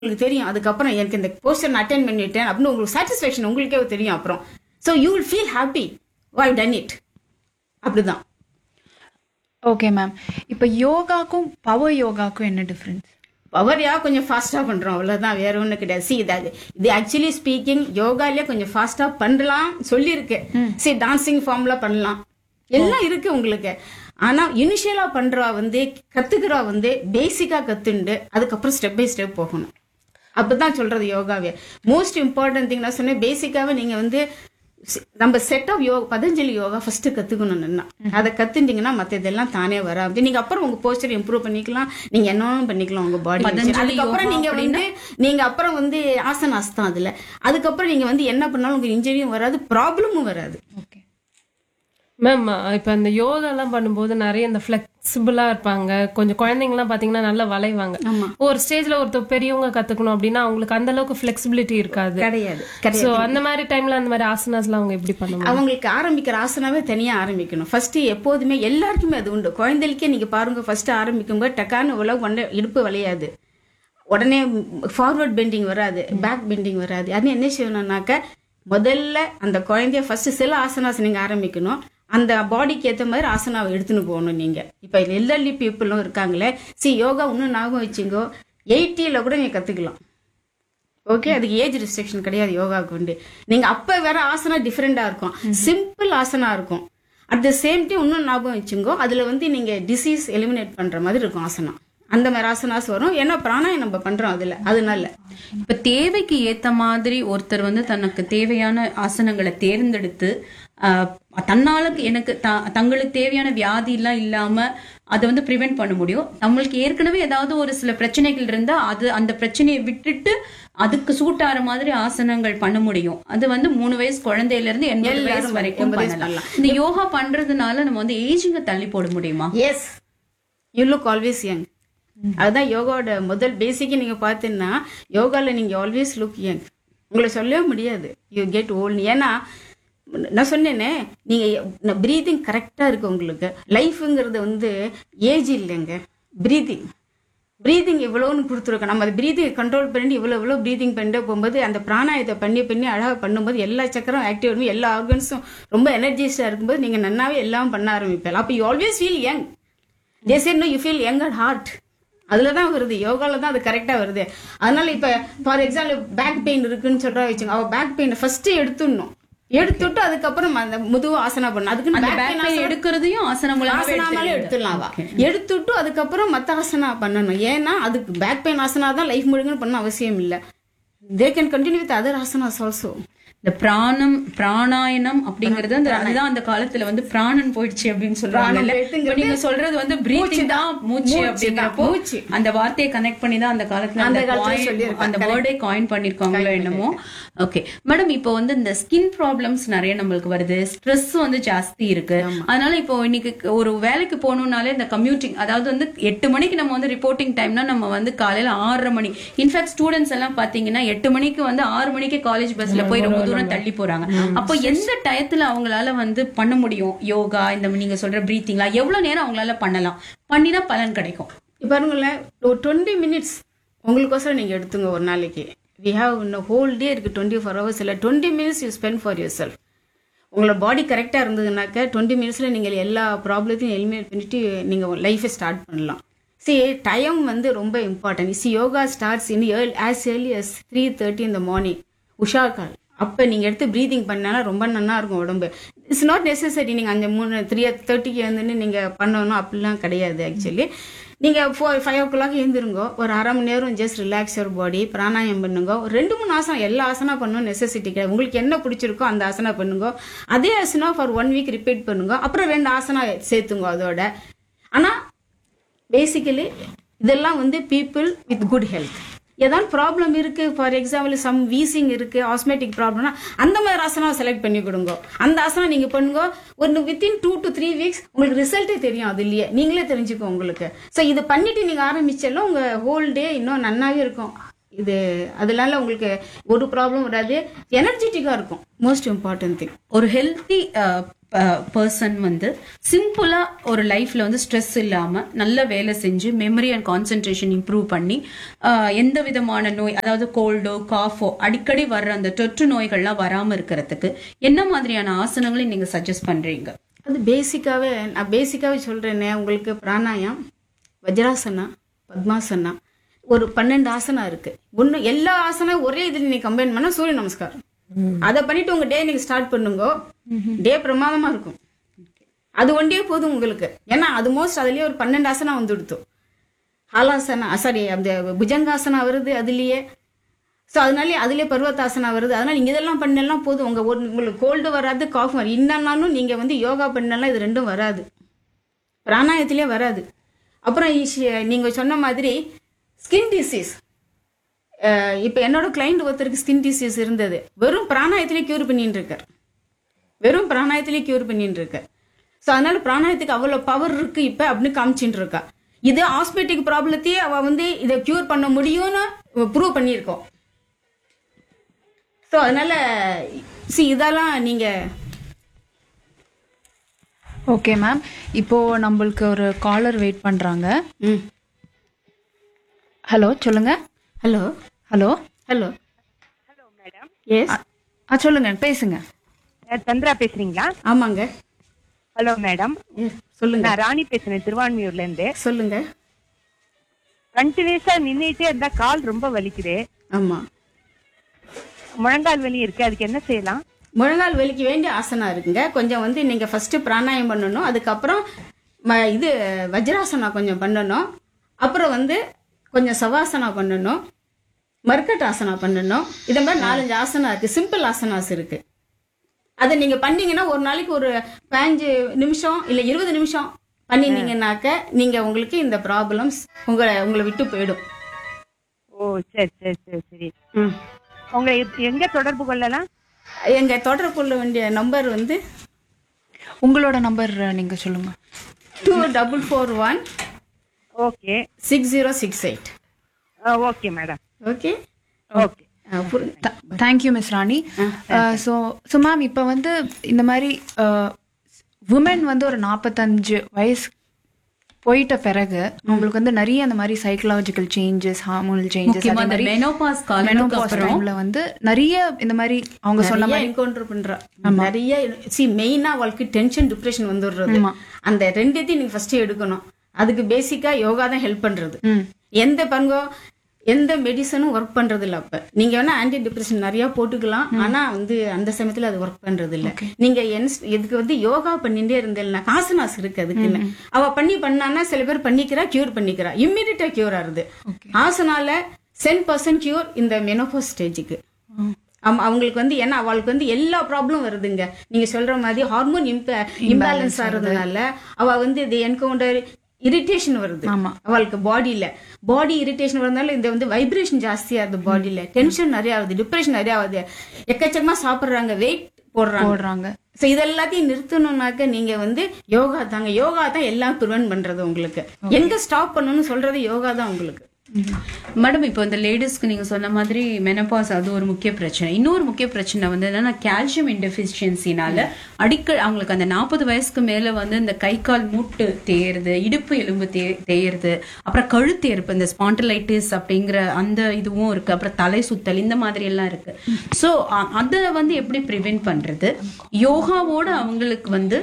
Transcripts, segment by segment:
உங்களுக்கு தெரியும் அதுக்கப்புறம் எனக்கு இந்த போஸ்டர் நான் அட்டென்ட் பண்ணிட்டேன் அப்படின்னு உங்களுக்கு சாட்டிஸ்ஃபேக்ஷன் உங்களுக்கே தெரியும் அப்புறம் so you will feel happy I done it அப்படிதான் ஓகே மேம் இப்போ யோகாக்கும் பவர் யோகாக்கும் என்ன டிஃப்ரென்ஸ் பவர்யா கொஞ்சம் ஃபாஸ்ட்டாக பண்ணுறோம் அவ்வளோதான் வேற ஒன்றும் கிடையாது சி இது இது ஆக்சுவலி ஸ்பீக்கிங் யோகாலே கொஞ்சம் ஃபாஸ்ட்டாக பண்ணலாம் சொல்லியிருக்கு சரி டான்சிங் ஃபார்ம்ல பண்ணலாம் எல்லாம் இருக்கு உங்களுக்கு ஆனா இனிஷியலா பண்றா வந்து கத்துக்கிறா வந்து பேசிக்கா கத்துண்டு அதுக்கப்புறம் ஸ்டெப் பை ஸ்டெப் போகணும் அப்பதான் சொல்றது யோகாவே மோஸ்ட் இம்பார்ட்டன்ட் திங் நான் சொன்னேன் பேசிக்காவே நீங்க வந்து சி- நம்ம set of yoga Patanjali yoga first கத்துக்கணும் நல்லா அதை கத்துட்டீங்கன்னா மத்த இதெல்லாம் தானே வராது நீங்க அப்புறம் உங்க போஸ்டர் இம்ப்ரூவ் பண்ணிக்கலாம் நீங்க என்ன பண்ணிக்கலாம் உங்க பாடி பதஞ்சலி அதுக்கப்புறம் யோகா நீங்க வந்து நீங்க அப்புறம் வந்து ஆசனாஸ் தான் அதுல அதுக்கப்புறம் நீங்க வந்து என்ன பண்ணாலும் உங்களுக்கு இன்ஜுரியும் வராது ப்ராப்ளமும் வராது ஓகே மேம் இப்ப இந்த யோகாலாம் பண்ணும்போது நிறைய இந்த ஃபிளெக்சிபிளா இருப்பாங்க கொஞ்சம் குழந்தைங்கலாம் பாத்தீங்கன்னா நல்லா வளைவாங்க ஆமா. ஒரு ஸ்டேஜ்ல ஒருத்தர் பெரியவங்க கத்துக்கணும் அப்படின்னா அவங்களுக்கு அந்த அளவுக்கு ஃபிளெக்சிபிலிட்டி இருக்காது கிடையாது கிடையாது சோ அந்த மாதிரி டைம்ல அந்த மாதிரி ஆசனாஸ்லாம் அவங்க எப்படி பண்ணுவாங்க அவங்களுக்கு ஆரம்பிக்கிற ஆசனாவே தனியா ஆரம்பிக்கணும் ஃபர்ஸ்ட் எப்போதுமே எல்லாருக்குமே அது உண்டு குழந்தைகளுக்கே நீங்க பாருங்க ஃபர்ஸ்ட் ஆரம்பிக்கும்போது டக்கான்னு உலக ஒன்றை இடுப்பு வளையாது உடனே ஃபார்வர்ட் பெண்டிங் வராது பேக் பெண்டிங் வராது அது என்ன செய்யணும்னாக்க முதல்ல அந்த குழந்தைய ஃபர்ஸ்ட் சில ஆசனாஸ் நீங்க ஆரம்பிக்கணும் அந்த பாடிக்கு ஏத்த மாதிரி ஆசனாவை எடுத்துன்னு போகணும் நீங்க இப்ப எல்டர்லி பீப்புளும் இருக்காங்களே சி யோகா இன்னும் ஞாபகம் வச்சுங்கோ எயிட்டியில கூட நீங்க கத்துக்கலாம் ஓகே அதுக்கு ஏஜ் ரெஸ்ட்ரிக்ஷன் கிடையாது யோகாவுக்கு உண்டு நீங்க அப்ப வேற ஆசனா டிஃப்ரெண்டா இருக்கும் சிம்பிள் ஆசனா இருக்கும் அட் த சேம் டைம் இன்னும் ஞாபகம் வச்சுங்கோ அதுல வந்து நீங்க டிசீஸ் எலிமினேட் பண்ற மாதிரி இருக்கும் ஆசனா அந்த மாதிரி ஆசனாஸ் வரும் ஏன்னா பிராணாயம் நம்ம பண்றோம் அதுல அதனால இப்ப தேவைக்கு ஏத்த மாதிரி ஒருத்தர் வந்து தனக்கு தேவையான ஆசனங்களை தேர்ந்தெடுத்து ஆஹ், தன்னாலுக்கு எனக்கு த- தங்களுக்கு தேவையான வியாதி எல்லாம் இல்லாம அதை வந்து ப்ரிவென்ட் பண்ண முடியும் நம்மளுக்கு ஏற்கனவே ஏதாவது ஒரு சில பிரச்சனைகள் இருந்தா அது அந்த பிரச்சனையை விட்டுட்டு அதுக்கு சூட் ஆற மாதிரி ஆசனங்கள் பண்ண முடியும் அது வந்து மூணு வயசு குழந்தையில இருந்து எண்பது வயசு எல்லாரும் வரைக்கும் எண்பது வயசு பண்ணலாம் இந்த யோகா பண்றதுனால நம்ம வந்து ஏஜிங்க தள்ளி போட முடியுமா as you look always young அதுதான் யோகாவோட முதல் பேசிக்கே நீங்க பார்த்தீங்கன்னா யோகால நீங்க ஆல்வேஸ் லுக் யங் உங்களை சொல்லவே முடியாது யூ கெட் ஓல்ட் ஏன்னா நான் சொன்னேனே நீங்க ப்ரீதிங் கரெக்டா இருக்கு உங்களுக்கு லைஃப்ங்கிறது வந்து ஏஜ் இல்லைங்க ப்ரீதிங் ப்ரீதிங் இவ்வளோன்னு கொடுத்துருக்கோம் நம்ம அந்த ப்ரீதிங் கண்ட்ரோல் பண்ணி இவ்வளோ இவ்வளோ ப்ரீதிங் பண்ணிட்டு போகும்போது அந்த பிராணாயத்தை பண்ணி பண்ணி அழகாக பண்ணும்போது எல்லா சக்கரம் ஆக்டிவ் ஆகும் எல்லா ஆர்கன்ஸும் ரொம்ப எனர்ஜிஸ்டாக இருக்கும்போது நீங்கள் நன்னாவே எல்லாம் பண்ண ஆரம்பிப்பீங்க அப்போ you always feel young they say no you feel young at heart அதுல தான் வருது யோகால தான் அது கரெக்டா வருது அதனால இப்ப ஃபார் எக்ஸாம்பிள் பேக் பெயின் இருக்குன்னு சொல்றா வச்சுங்க அவ பேக் பெயின் ஃபர்ஸ்ட் எடுத்துடணும் எடுத்துட்டு அதுக்கப்புறம் அந்த முதுகு ஆசனா பண்ணணும் அதுக்கு அந்த back back pain pain asana- எடுக்கிறதையும் ஆசனம் மூலமாவே ஆசனாமலே எடுத்துடலாம் அவ. எடுத்துட்டு அதுக்கப்புறம் மத்த ஆசனா பண்ணணும் ஏன்னா அதுக்கு பேக் பெயின் ஆசனா தான் லைஃப் முழுங்கன்னு பண்ண அவசியம் இல்ல they can continue with other asanas also இந்த பிராணம் பிராணாயனம் அப்படிங்கறது அந்த அதுதான் அந்த காலத்துல வந்து பிராணன் போயிடுச்சு அப்படின்னு சொல்றாங்க பிராணம் போயிடுச்சுங்கிறது இப்ப நீங்க சொல்றது வந்து பிரீத்திங் தான் மூச்சு மூச்சு அப்படிங்கிறப்போ தான், மூச்சு. அந்த வார்த்தையை கனெக்ட் பண்ணி தான் அந்த காலத்துல அந்த அந்த காலத்துல coin- சொல்லியிருக்காங்க. அந்த வேர்டே காயின் பண்ணிருக்காங்களோ என்னமோ ஓகே மேடம் இப்போ வந்து இந்த ஸ்கின் ப்ராப்ளம்ஸ் நிறைய நம்மளுக்கு வருது ஸ்ட்ரெஸ் வந்து ஜாஸ்தி இருக்கு அதனால இப்போ இன்னைக்கு ஒரு வேலைக்கு போகணும்னாலே இந்த கம்யூட்டிங் அதாவது வந்து எட்டு மணிக்கு நம்ம வந்து ரிப்போர்ட்டிங் டைம்னா நம்ம வந்து காலையில ஆறரை மணி இன்ஃபேக்ட் ஸ்டூடெண்ட்ஸ் எல்லாம் பாத்தீங்கன்னா எட்டு மணிக்கு வந்து ஆறு மணிக்கு காலேஜ் பஸ்ல போய் ரொம்ப தூரம் தள்ளி போறாங்க அப்போ எந்த டயத்துல அவங்களால வந்து பண்ண முடியும் யோகா இந்த நீங்க சொல்ற பிரீத்திங்லா எவ்வளவு நேரம் அவங்களால பண்ணலாம் பண்ணினா பலன் கிடைக்கும் இப்ப பாருங்களேன் ஒரு டுவெண்ட்டி மினிட்ஸ் உங்களுக்கோசரம் நீங்க எடுத்துங்க ஒரு நாளைக்கு வி ஹாவ் இன்னும் ஹோல் டே இருக்கு டுவெண்ட்டி ஃபோர் ஹவர்ஸ் இல்லை twenty minutes you spend for yourself உங்களோட பாடி கரெக்டாக இருந்ததுனாக்க டுவெண்ட்டி மினிட்ஸில் நீங்கள் எல்லா ப்ராப்ளத்தையும் எலிமினேட் பண்ணிட்டு நீங்கள் லைஃபை ஸ்டார்ட் பண்ணலாம் சி டைம் வந்து ரொம்ப important see yoga starts in earl as early as three thirty இந்த மார்னிங் உஷா கால் அப்போ நீங்கள் எடுத்து ப்ரீதிங் பண்ணாலும் ரொம்ப நல்லா இருக்கும் உடம்பு இட்ஸ் நாட் நெசசரி நீங்கள் அந்த மூணு த்ரீ தேர்ட்டிக்கு எழுந்துன்னு நீங்கள் பண்ணணும் அப்படிலாம் கிடையாது ஆக்சுவலி நீங்கள் ஃபோர் ஃபைவ் ஓ கிளாக் எழுந்திருங்க ஒரு அரை மணி நேரம் ஜஸ்ட் ரிலாக்ஸ் யுவர் பாடி பிராணாயம் பண்ணுங்க ஒரு ரெண்டு மூணு ஆசனம் எல்லா ஆசனா பண்ணணும் நெசசிட்டி கிடையாது உங்களுக்கு என்ன பிடிச்சிருக்கோ அந்த ஆசனா பண்ணுங்க அதே asana for one week repeat பண்ணுங்க அப்புறம் ரெண்டு ஆசனா சேர்த்துங்க அதோட ஆனால் பேசிக்கலி இதெல்லாம் வந்து பீப்புள் வித் குட் ஹெல்த் ஏதாவது ப்ராப்ளம் இருக்கு ஃபார் எக்ஸாம்பிள் சம் வீசிங் இருக்கு ஆஸ்மேட்டிக் ப்ராப்ளம்னா அந்த மாதிரி ஆசனம் செலக்ட் பண்ணி கொடுங்க அந்த ஆசனம் நீங்க பண்ணுங்க ஒரு within two to three weeks உங்களுக்கு ரிசல்ட்டே தெரியும் அது இல்லையே நீங்களே தெரிஞ்சுக்கோ உங்களுக்கு ஸோ இது பண்ணிட்டு நீங்க ஆரம்பிச்சாலும் உங்க ஹோல் டே இன்னும் நன்னாவே இருக்கும் இது அதனால உங்களுக்கு ஒரு ப்ராப்ளம் வராது எனர்ஜெட்டிக்கா இருக்கும் மோஸ்ட் இம்பார்ட்டன்ட் திங் ஒரு ஹெல்த்தி பர்சன் வந்து சிம்பிளா ஒரு லைஃப்ல வந்து ஸ்ட்ரெஸ் இல்லாம நல்ல வேலை செஞ்சு மெமரி அண்ட் கான்சென்ட்ரேஷன் இம்ப்ரூவ் பண்ணி ஆஹ், எந்த விதமான நோய் அதாவது கோல்டோ காஃபோ அடிக்கடி வர்ற அந்த தொற்று நோய்கள்லாம் வராம இருக்கிறதுக்கு என்ன மாதிரியான ஆசனங்களை நீங்க சஜஸ்ட் பண்றீங்க அது பேசிக்காவே நான் பேசிக்காவே சொல்றேனே உங்களுக்கு பிராணாயம் வஜ்ராசனா பத்மாசனா ஒரு பன்னெண்டு ஆசனா இருக்கு ஒண்ணு எல்லா ஆசனம் ஒரே இதில் நீ கம்பைன் பண்ணா சூரிய நமஸ்காரம் அதை பண்ணிட்டு உங்க டே நீங்க ஸ்டார்ட் பண்ணுங்க டே பிரமாதமா இருக்கும் அது ஒன்றே போதும் உங்களுக்கு ஏன்னா அது மோஸ்ட் அதுலயே ஒரு பன்னெண்டு ஆசனம் வந்துடுத்து ஹாலாசனா சாரி அந்த புஜங்காசனா வருது அதுலயே ஸோ அதனாலே அதுலயே பர்வதாசனா வருது அதனால நீங்க இதெல்லாம் பண்ணலாம் போதும் உங்க ஒரு உங்களுக்கு கோல்டு வராது காஃப் வராது இன்னனாலும் நீங்க வந்து யோகா பண்ணலாம் இது ரெண்டும் வராது பிராணாயத்திலே வராது அப்புறம் இஷ்- நீங்க சொன்ன மாதிரி ஸ்கின் டிசீஸ் இப்போ என்னோட கிளைண்ட் ஒருத்தருக்கு ஸ்கின் டிசீஸ் இருந்தது வெறும் பிராணாயத்திலே கியூர் பண்ணிட்டு இருக்கார் வெறும் பிராணாயத்திலே கியூர் பண்ணிட்டு இருக்கார் ஸோ அதனால பிராணாயத்துக்கு அவ்வளோ பவர் இருக்கு இப்போ அப்படின்னு காமிச்சிட்டு இருக்கா இது ஆஸ்பெட்டிக் ப்ராப்ளத்தையே அவ வந்து இதை கியூர் பண்ண முடியும்னு ப்ரூவ் பண்ணியிருக்கோம் ஸோ அதனால சி இதெல்லாம் நீங்க ஓகே மேம் இப்போ நம்மளுக்கு ஒரு காலர் வெயிட் பண்றாங்க ம் ஹலோ சொல்லுங்க hello hello hello hello madam yes ஆ சொல்லுங்க பேசுங்க சந்திரா பேசுறீங்களா ஆமாங்க ஹலோ மேடம் Yes, சொல்லுங்க நான் ராணி பேசுறேன் திருவான்மியூர்ல இருந்து சொல்லுங்க கண்டினியூஸா நின்னுட்டே இருந்தா கால் ரொம்ப வலிக்குது ஆமா முழங்கால் வலி இருக்கு அதுக்கு என்ன செய்யலாம் முழங்கால் வலிக்கு வேண்டிய ஆசனா இருக்குங்க கொஞ்சம் வந்து நீங்க ஃபர்ஸ்ட் பிராணாயம் பண்ணணும் அதுக்கப்புறம் ம- இது வஜ்ராசனா கொஞ்சம் பண்ணணும் அப்புறம் வந்து கொஞ்சம் சவாசனா பண்ணணும் மர்க்கட் ஆசனா பண்ணணும் இதை மாதிரி நாலஞ்சு ஆசனா இருக்கு சிம்பிள் ஆசனாஸ் இருக்கு அதை நீங்க பண்ணீங்கன்னா ஒரு நாளைக்கு ஒரு பதினஞ்சு நிமிஷம் இல்ல இருபது நிமிஷம் பண்ணினீங்கன்னாக்க நீங்க உங்களுக்கு இந்த ப்ராப்ளம்ஸ் உங்களை உங்களை விட்டு போயிடும் ஓ சரி சரி சரி சரி ம். உங்களை எ- எங்க தொடர்பு கொள்ளலாம் எங்க தொடர்பு கொள்ள வேண்டிய நம்பர் வந்து உங்களோட நம்பர் நீங்க சொல்லுங்க two double four one okay six zero six eight okay madam okay okay thank you miss Rani so so ma'am இப்போ வந்து இந்த மாதிரி உமன் வந்து ஒரு நாற்பத்தஞ்சு வயசு போயிட்ட பிறகு அவங்களுக்கு வந்து நிறைய அந்த மாதிரி சைக்கலாஜிக்கல் சேஞ்சஸ் ஹார்மோனல் சேஞ்சஸ் முக்கியமா அந்த menopause காலத்துக்கு அப்புறம் டைம்ல வந்து நிறைய இந்த மாதிரி அவங்க சொன்ன நிறைய என்கவுண்டர் பண்றா நிறைய சி மெயினா அவளுக்கு டென்ஷன் டிப்ரெஷன் வந்துடுறது அந்த ரெண்டுத்தையும் நீங்க ஃபர்ஸ்ட் எடுக்கணும் அதுக்கு பேசிக்கா யோகா தான் ஹெல்ப் பண்றது எந்த பங்கோ எந்த மெடிசனும் ஒர்க் பண்றது இல்ல அப்ப நீங்க வேணா ஆன்டி டிப்ரெஷன் நிறைய போட்டுக்கலாம் ஆனா வந்து அந்த சமயத்துல அது ஒர்க் பண்றது இல்ல நீங்க என்- இதுக்கு வந்து யோகா பண்ணிட்டே இருந்தேன்னா ஆசனாஸ் இருக்கு அதுக்குன்னு அவ பண்ணி பண்ணான்னா சில பேர் பண்ணிக்கிறா கியூர் பண்ணிக்கிறா இம்மிடியா கியூர் ஆகுது ஆசனால சென் பர்சன்ட் கியூர் இந்த மெனோபோஸ் ஸ்டேஜுக்கு ஆமா அவங்களுக்கு வந்து ஏன்னா அவளுக்கு வந்து எல்லா ப்ராப்ளம் வருதுங்க நீங்க சொல்ற மாதிரி ஹார்மோன் இம்பேலன்ஸ் ஆகிறதுனால அவ வந்து இது என்கவுண்டர் இரிட்டேஷன் வருது அவளுக்கு பாடியில பாடி இரிட்டேஷன் வரதுனால இந்த வந்து வைப்ரேஷன் ஜாஸ்தியா ஆகுது பாடியில டென்ஷன் நிறைய ஆகுது டிப்ரெஷன் நிறைய ஆகுது எக்கச்சக்கமா சாப்பிடுறாங்க வெயிட் போடுறாங்க போடுறாங்க சோ இதெல்லாத்தையும் நிறுத்தணும்னாக்க நீங்க வந்து யோகா தாங்க யோகா தான் எல்லாம் ப்ரிவென்ட் பண்றது உங்களுக்கு எங்க ஸ்டாப் பண்ணணும்னு சொல்றது யோகா தான் உங்களுக்கு மேடம் இப்போ இந்த லேடிஸ்க்கு நீங்க சொன்ன மாதிரி மெனபாஸ் அது ஒரு முக்கிய பிரச்சனை இன்னொரு முக்கிய பிரச்சனை வந்து என்னன்னா கால்சியம் இன்டெஃபிஷியன்சினால அடிக்கடி அவங்களுக்கு அந்த நாற்பது வயசுக்கு மேல வந்து இந்த கை கால் மூட்டு தேயுறது இடுப்பு எலும்பு தே தேயுறது அப்புறம் கழுத்தேர்ப்பு இந்த ஸ்பாண்டிலைட்டிஸ் அப்படிங்கிற அந்த இதுவும் இருக்கு அப்புறம் தலை சுத்தல் இந்த மாதிரி எல்லாம் இருக்கு ஸோ அதை வந்து எப்படி ப்ரிவென்ட் பண்றது யோகாவோட அவங்களுக்கு வந்து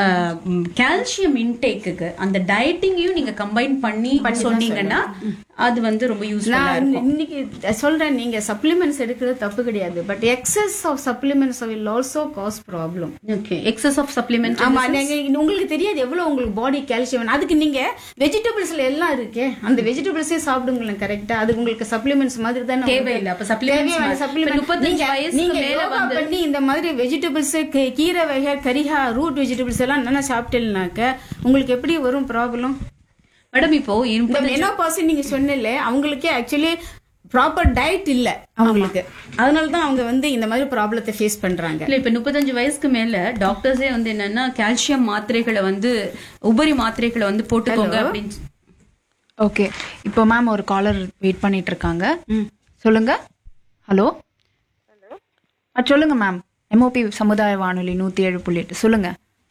கால்சியம் இன்டேக்குக்கு அந்த டயட்டிங்கையும் நீங்க கம்பைன் பண்ணி சொன்னீங்கன்னா அது வந்து ரொம்ப யூஸ்ஃபுல்லா நான் இன்னைக்கு சொல்றேன் நீங்க சப்ளிமெண்ட்ஸ் எடுக்கிறது தப்பு கிடையாது but excess of supplements will also cause problem okay excess of supplement ஆமா நீங்க உங்களுக்கு தெரியாது எவ்வளவு உங்களுக்கு பாடி கால்சியம் அதுக்கு நீங்க வெஜிடபிள்ஸ்ல எல்லாம் இருக்கே அந்த வெஜிடபிள்ஸே சாப்பிடுங்களேன் கரெக்டா அது உங்களுக்கு சப்ளிமெண்ட்ஸ் மாதிரி தானே தேவையில்லை. அப்ப supplements தேவையான மாதிரி. supplement. இப்ப 35 நீங்க- வயசுக்கு நீங்க மேல யோகா வந்து- பண்ணி இந்த மாதிரி வெஜிடபிள்ஸ் கீரை வகை கரிஹா ரூட் வெஜிடபிள்ஸ் எல்லாம் நல்லா சாப்பிட்டேன்னாக்க உங்களுக்கு எப்படி வரும் ப்ராப்ளம் மேடம் இப்போ இந்த மெனோபாஸ் நீங்க சொன்னல அவங்களுக்கே ஆக்சுவலி ப்ராப்பர் டயட் இல்ல அவங்களுக்கு அதனால தான் அவங்க வந்து இந்த மாதிரி ப்ராப்ளத்தை ஃபேஸ் பண்றாங்க இல்ல இப்ப முப்பத்தஞ்சு வயசுக்கு மேல டாக்டர்ஸே வந்து என்னன்னா கால்சியம் மாத்திரைகளை வந்து உபரி மாத்திரைகளை வந்து போட்டுக்கோங்க அப்படின்னு ஓகே இப்போ மேம் ஒரு காலர் வெயிட் பண்ணிட்டு இருக்காங்க சொல்லுங்க ஹலோ ஆ சொல்லுங்க மேம் எம்ஓபி சமுதாய வானொலி நூத்தி ஏழு புள்ளி எட்டு சொல்லுங்க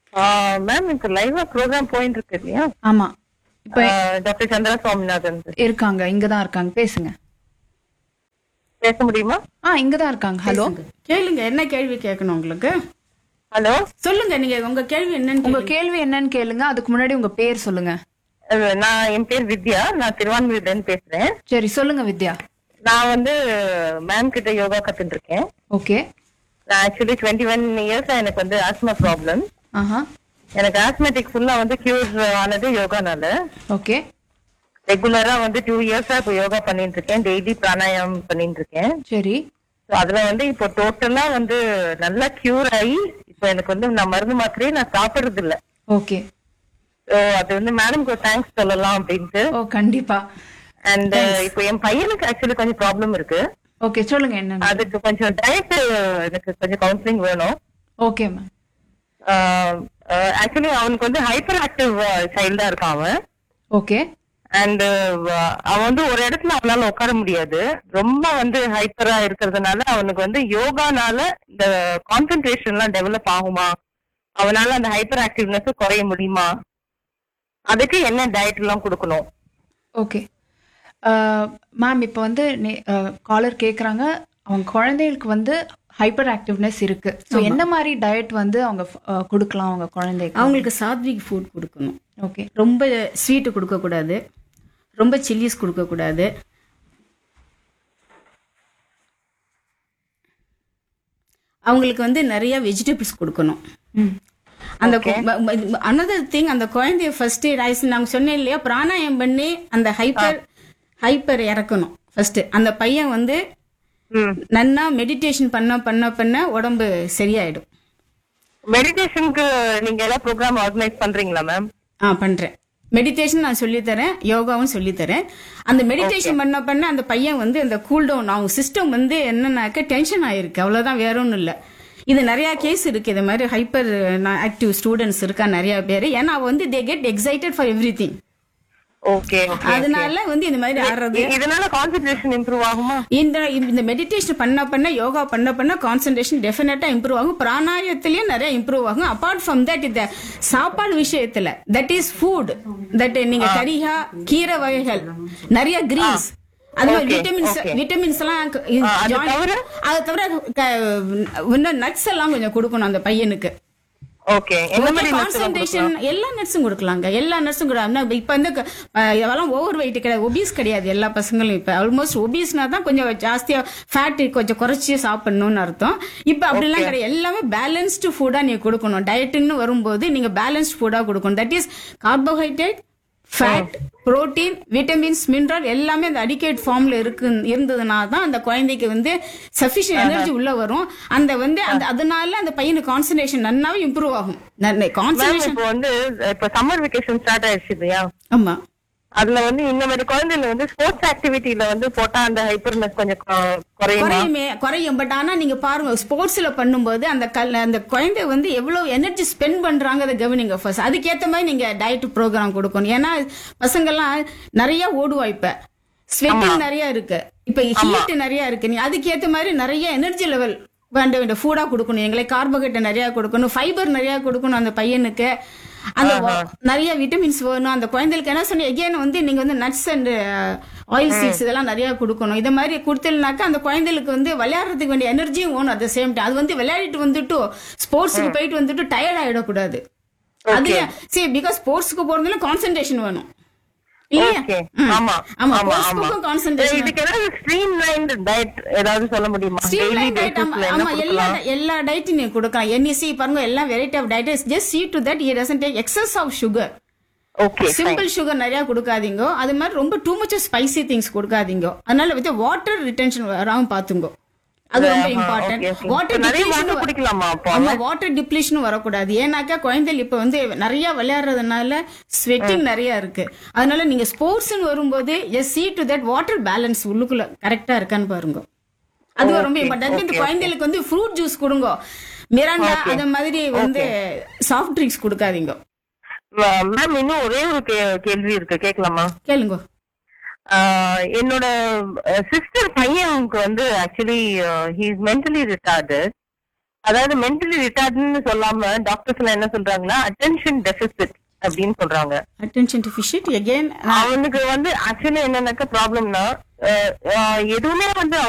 மேம் இப்ப லைவா ப்ரோக்ராம் போயிட்டு இருக்கு இல்லையா ஆமா இப்ப டாக்டர் சந்திரா சுவாமிநாதன் இருக்காங்க இங்கதான் இருக்காங்க பேசுங்க பேச முடியுமா ஆ இங்கதான் இருக்காங்க ஹலோ கேளுங்க என்ன கேள்வி கேட்கணும் உங்களுக்கு ஹலோ சொல்லுங்க நீங்க உங்க கேள்வி என்னன்னு உங்க கேளுங்க. கேள்வி என்னன்னு கேளுங்க அதுக்கு முன்னாடி உங்க பேர் சொல்லுங்க நான் என் பேர் வித்யா நான் திருவான்மையில இருந்து பேசுறேன் சரி சொல்லுங்க வித்யா நான் வந்து மேம் கிட்ட யோகா கத்துட்டு இருக்கேன் ஓகே நான் ஆக்சுவலி டுவெண்ட்டி ஒன் இயர்ஸ் எனக்கு வந்து ஆஸ்மா ப்ராப்ளம் ஆஹா எனக்கு ஆஸ்மெட்டிக் ஃபுல்லா வந்து கியூர் ஆனது யோகானால ஓகே ரெகுலரா வந்து டூ இயர்ஸா இப்போ யோகா பண்ணிட்டு இருக்கேன் டெய்லி பிராணாயாமம் பண்ணிட்டு இருக்கேன் சரி So அதுல வந்து இப்போ டோட்டலா வந்து நல்லா கியூர் ஆகி இப்போ எனக்கு வந்து நான் மருந்து மாத்திரையே நான் சாப்பிடுறது இல்ல ஓகே So அது வந்து மேடம்க்கு ஒரு தேங்க்ஸ் சொல்லலாம் அப்படின்ட்டு ஓ கண்டிப்பா அண்ட் இப்போ என் பையனுக்கு ஆக்சுவலி கொஞ்சம் ப்ராப்ளம் இருக்கு ஓகே சொல்லுங்க என்னன்னு அதுக்கு கொஞ்சம் டயட் எனக்கு கொஞ்சம் கவுன்சிலிங் வேணும் ஓகே மேம் ஆக்சுவலி அவனுக்கு வந்து ஹைப்பர் ஆக்டிவ் சைல்டா இருக்கான் அவன் ஓகே அண்ட் அவன் வந்து ஒரு இடத்துல அவனால உட்கார முடியாது ரொம்ப வந்து ஹைப்பரா இருக்கிறதுனால அவனுக்கு வந்து யோகானால இந்த கான்சென்ட்ரேஷன் எல்லாம் டெவலப் ஆகுமா அவனால அந்த ஹைப்பர் ஆக்டிவ்னஸ் குறைய முடியுமா அதுக்கு என்ன டயட் எல்லாம் கொடுக்கணும் ஓகே மேம் இப்போ வந்து காலர் கேட்குறாங்க அவங்க குழந்தைகளுக்கு வந்து ஹைப்பர் ஆக்டிவ்னஸ் இருக்கு ஸோ என்ன மாதிரி டயட் வந்து அவங்க அஹ், கொடுக்கலாம் அவங்க குழந்தைக்கு அவங்களுக்கு சாத்விக் ஃபுட் கொடுக்கணும் ஓகே ரொம்ப ஸ்வீட்டு கொடுக்கக்கூடாது ரொம்ப சில்லிஸ் கொடுக்கக்கூடாது அவங்களுக்கு வந்து நிறைய வெஜிடபிள்ஸ் கொடுக்கணும் அந்த அனதர் திங் அந்த குழந்தைய ஃபர்ஸ்ட் ரைஸ் நாங்க சொன்னேன் இல்லையா பிராணாயம் பண்ணி அந்த ஹைப்பர் ஹைப்பர் இறக்கணும் ஃபர்ஸ்ட் அந்த பையன் வந்து நன்னா மெடிடேஷன் பண்ண பண்ண பண்ண உடம்பு சரியாயிடும் மெடிடேஷனுக்கு நீங்க எல்லாம் ப்ரோக்ராம் ஆர்கனைஸ் பண்றீங்களா மேம் ஆ பண்றேன் மெடிடேஷன் நான் சொல்லித் தரேன் யோகாவும் சொல்லித் தரேன் அந்த மெடிடேஷன் பண்ண பண்ண அந்த பையன் வந்து அந்த கூல் டவுன் அவங்க சிஸ்டம் வந்து என்னன்னாக்க டென்ஷன் ஆயிருக்கு அவ்வளவுதான் வேற ஒன்றும் இல்லை இது நிறைய கேஸ் இருக்கு இது மாதிரி ஹைப்பர் ஆக்டிவ் ஸ்டூடெண்ட்ஸ் இருக்கா நிறைய பேர் ஏன்னா அவ வந்து they get excited for everything okay அதனால வந்து இந்த மாதிரி ஆடுறது இதனால கான்சென்ட்ரேஷன் இம்ப்ரூவ் ஆகுமா இந்த இந்த மெடிடேஷன் பண்ண பண்ண யோகா பண்ண பண்ண கான்சன்ட்ரேஷன் டெஃபினட்டா இம்ப்ரூவ் ஆகும் பிராணாயத்திலயும் நிறைய இம்ப்ரூவ் ஆகும் அப்பார்ட் ஃப்ரம் தட் இந்த சாப்பாடு விஷயத்துல தட் இஸ் ஃபுட் தட் நீங்க கரிகா கீரை வகைகள் நிறைய கிரீன்ஸ் அது மாதிரி விட்டமின்ஸ் விட்டமின்ஸ் எல்லாம் க- இது அது join- தவிர? அது தவிர க- இன்னும் நட்ஸ் எல்லாம் கொஞ்சம் கொடுக்கணும் அந்த பையனுக்கு ஓகே என்ன மாதிரி nuts எல்லாம் கான்சன்ட்ரேஷன் எல்லா நட்ஸும் கொடுக்கலாங்க எல்லா நட்ஸும் கூட ஆனா, இப்ப வந்து க- அஹ், இதெல்லாம் ஓவர் வெயிட் கிடையாது ஒபீஸ் கிடையாது எல்லா பசங்களும் இப்ப ஆல்மோஸ்ட் ஒபீஸ்னா தான் கொஞ்சம் ஜாஸ்தியா ஃபேட் கொஞ்சம் குறைச்சி சாப்பிடணும்னு அர்த்தம் இப்ப அப்படிலாம் கிடையாது எல்லாமே பேலன்ஸ்டு ஃபுட்டா நீங்க கொடுக்கணும் டயட்டுன்னு வரும்போது நீங்க பேலன்ஸ்ட் ஃபுட்டா கொடுக்கணும் that is carbohydrate fat protein vitamins mineral எல்லாமே அந்த அடிக்கேட் ஃபார்ம்ல இருக்கு இருந்ததுனா தான் அந்த குழந்தைக்கு வந்து சஃபிஷியன்ட் எனர்ஜி உள்ள வரும் அந்த வந்து அந்த அதனால அந்த பையனுக்கு கான்சன்ட்ரேஷன் நன்னாவே இம்ப்ரூவ் ஆகும் மேம் கான்சன்ட்ரேஷன் இப்போ வந்து இப்ப சம்மர் வெக்கேஷன் ஸ்டார்ட் ஆயிடுச்சு இல்லையா ஆமா அதுல வந்து இந்த மாதிரி குழந்தைல வந்து ஸ்போர்ட்ஸ் ஆக்டிவிட்டில வந்து போட்டா அந்த ஹைப்பர்னஸ் கொஞ்சம் கொ- குறையுமா குறையுமே குறையும் பட் ஆனா நீங்க பாருங்க ஸ்போர்ட்ஸ்ல பண்ணும்போது அந்த கல் அந்த குழந்தை வந்து எவ்வளவு எனர்ஜி ஸ்பெண்ட் பண்றாங்க அதை கவனிங்க ஃபர்ஸ்ட் அதுக்கேத்த மாதிரி நீங்க டயட் ப்ரோக்ராம் கொடுக்கணும் ஏன்னா பசங்கெல்லாம் நிறைய ஓடுவா இப்ப ஸ்வெட்டிங் நிறைய இருக்கு இப்ப ஹீட் நிறைய இருக்கு நீ அதுக்கேத்த மாதிரி நிறைய எனர்ஜி லெவல் வேண்ட வேண்டிய ஃபுடா கொடுக்கணும் எங்களை கார்போஹைட்ரேட் நிறைய கொடுக்கணும் ஃபைபர் நிறைய கொடுக்கணும் அந்த பையனுக்கு அந்த வ- நிறைய விட்டமின்ஸ் வேணும் அந்த குழந்தைகளுக்கு என்ன சொன்னீங்க எகேன் வந்து நீங்க வந்து நட்ஸ் அண்ட் ஆயில் சீட்ஸ் இதெல்லாம் நிறைய கொடுக்கணும் இதை மாதிரி கொடுத்தீங்கனாக்கா அந்த குழந்தைகளுக்கு வந்து விளையாடுறதுக்கு வேண்டிய எனர்ஜியும் வேணும் அட் சேம் டைம் அது வந்து விளையாடிட்டு வந்துட்டு ஸ்போர்ட்ஸுக்கு போயிட்டு வந்துட்டு டயர்ட் ஆயிடக்கூடாது அது சரி பிகாஸ் ஸ்போர்ட்ஸ்க்கு போறதுல கான்சென்ட்ரேஷன் வேணும் இல்லையா Okay. ம். ஆமா ஆமா ஆமா ஸ்போர்ட்ஸ்க்கும் ஆமா கான்சென்ட்ரேஷன் இதுக்கு ஏதாவது ஸ்ட்ரீம் லைன்டு டயட் ஏதாவது சொல்ல முடியுமா டெய்லி ஸ்ட்ரீம்லைன் டயட் பேசிஸ்ல என்ன ஆமா எல்லா கொடுக்கலாம் எல்லா டயட்டும் நீங்க கொடுக்கலாம் என்இசி பாருங்க எல்லாம் variety of diet just see to that it doesn't take excess of sugar okay simple sugar நிறைய கொடுக்காதீங்க அது மாதிரி ரொம்ப டூ மச் ஸ்பைசி திங்ஸ் கொடுக்காதீங்க அதனால வித் வாட்டர் ரிட்டென்ஷன் வராம பாத்துங்க அது ரொம்ப ஆஹா, இம்பார்ட்டன்ட் okay, okay. வாட்டர் இப்ப நிறைய water குடிக்கலாமா அப்போ? ஆமா வாட்டர் டிப்ளீஷன் வரக்கூடாது ஏன்னாக்கா குழந்தைகள் இப்ப வந்து நிறைய விளையாடுறதுனால ஸ்வெட்டிங் நிறைய இருக்கு அதனால நீங்க ஸ்போர்ட்ஸ் வரும்போது yes see to that water balance உள்ளுக்குள்ள கரெக்டா இருக்கான்னு பாருங்க அது ரொம்ப இம்பார்ட்டன்ட் இந்த குழந்தைகளுக்கு வந்து ஃப்ரூட் ஜூஸ் கொடுங்க மிராண்டா அந்த மாதிரி வந்து சாஃப்ட் ட்ரிங்க்ஸ் கொடுக்காதீங்க மேம் இன்னும் ஒரே ஒரு கே- கேள்வி இருக்கு கேட்கலாமா கேளுங்க ஆஹ் என்னோட சிஸ்டர் பையனுக்கு வந்து actually he is mentally retard அதாவது மென்டலி ரிட்டார்ட்னு சொல்லாம டாக்டர்ஸ் என்ன சொல்றாங்கன்னா அட்டென்ஷன் டெபிசிட் அப்படின்னு சொல்றாங்க அட்டென்ஷன் டிஃபிஷிட் எகெயின் அவனுக்கு வந்து ஆக்சுவலி என்னன்னாக்க ப்ராப்ளம்னா எதுவுமே வந்து